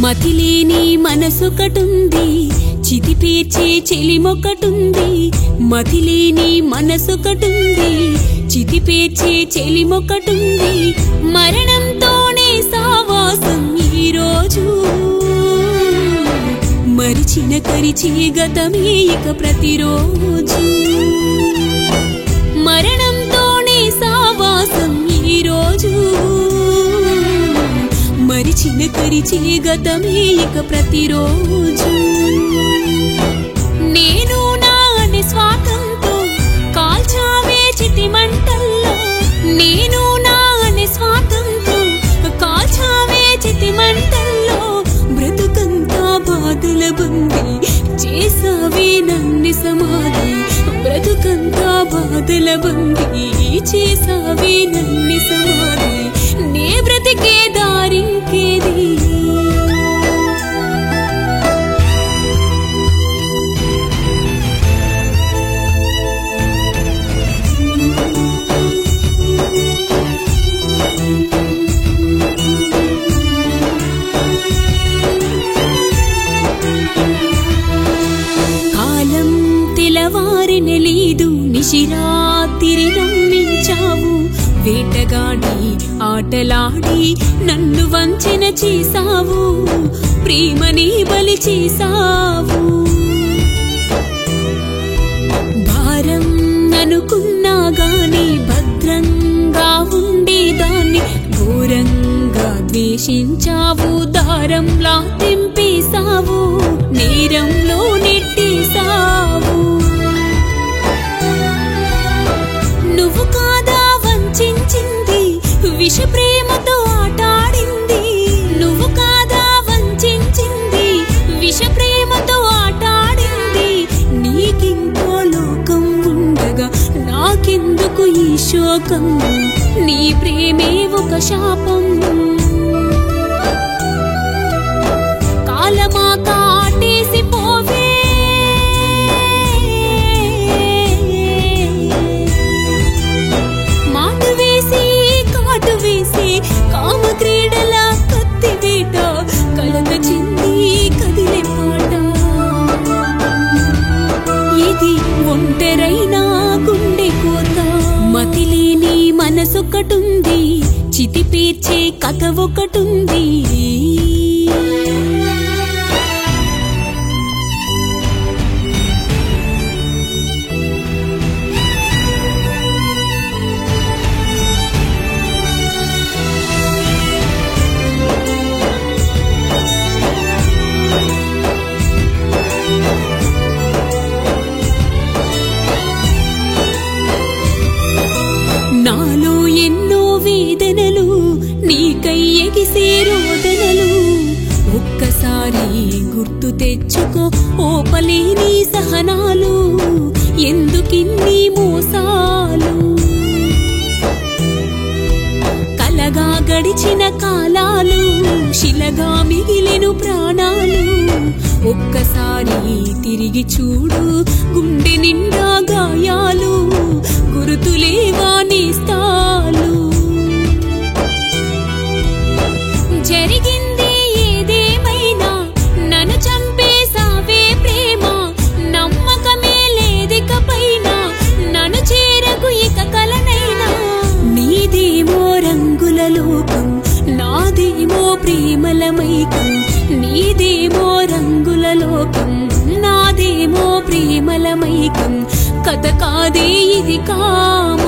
మతిలేని మనసొకటుంది చితి పేర్చే చెలిమొకటుంది మతిలేని మనసొకటుంది చితి పేర్చే చెలిమొకటుంది మరణంతోనే సావాసం ఈరోజు మరిచిన కరిచే గతమే ఇక ప్రతిరోజు మరణంతోనే సావాసం ఈరోజు మరిచిన కరిచే గతమే ఇక ప్రతిరోజు నేను నా నిస్వార్థంతో కాల్చావే చితి మంటల్లో నేను నా నిస్వార్థంతో కాల్చావే చితి మంటల్లో బ్రతుకంతా బాధల బంది చేసావే నన్ను సమాధి బ్రతుకంతా బాధల బంది చేసావే నన్ను సమాధి నే బ్రతికే దారింకేది కాలం తెలవారిన లేదు నిశిరాతిరి నమ్మించావు వేటగాడి ఆటలాడి నన్ను వంచన చేసావు ప్రేమని బలి చేసావు భారం అనుకున్నా గాని భద్రంగా ఉండేదాన్ని ఘోరంగా ద్వేషించావు దారంలా తెంపేశావు నేరంలో నెట్టేశావు నువ్వు కాదా వంచింది విష ప్రేమతో ఆటాడింది నువ్వు కాదా వంచింది విష ప్రేమతో ఆటాడింది నీకింకో లోకం ఉండగా నాకెందుకు ఈ శోకం నీ ప్రేమే ఒక శాపం కాలమా కాటేసి పోవే మాటు వేసి కాటు వేసి కామ క్రీడల కత్తి వేట కలత చెంది కదిలే పాట ఇది ఒంటరైనా గుండె కోత మతిలేని మనసొకటుంది చితి పేర్చే కథ ఒకటుంది నాలో ఎన్నో వేదనలు నీకై ఎగిసే రోదనలు ఒక్కసారి గుర్తు తెచ్చుకో ఓపలేని సహనాలు ఎందుకిన్ని మోసాలు కలగా గడిచిన కాలాలు శిలగా మిగిలెను ప్రాణాలు ఒక్కసారి తిరిగి చూడు గుండె నిండా గాయాలు గురుతులేవా నేస్తాలు జరిగింది ఏదేమైనా నన్ను చంపేసావే ప్రేమ నమ్మకమే లేదిక పైన నన్ను చేరకు ఇక కలనైనా నీదేమో రంగుల లోకం నాదేమో ప్రేమల మైకం నీదేమో రంగుల లోకం నాదేమో ప్రేమల మైకం కథ కాదే ఇది కామ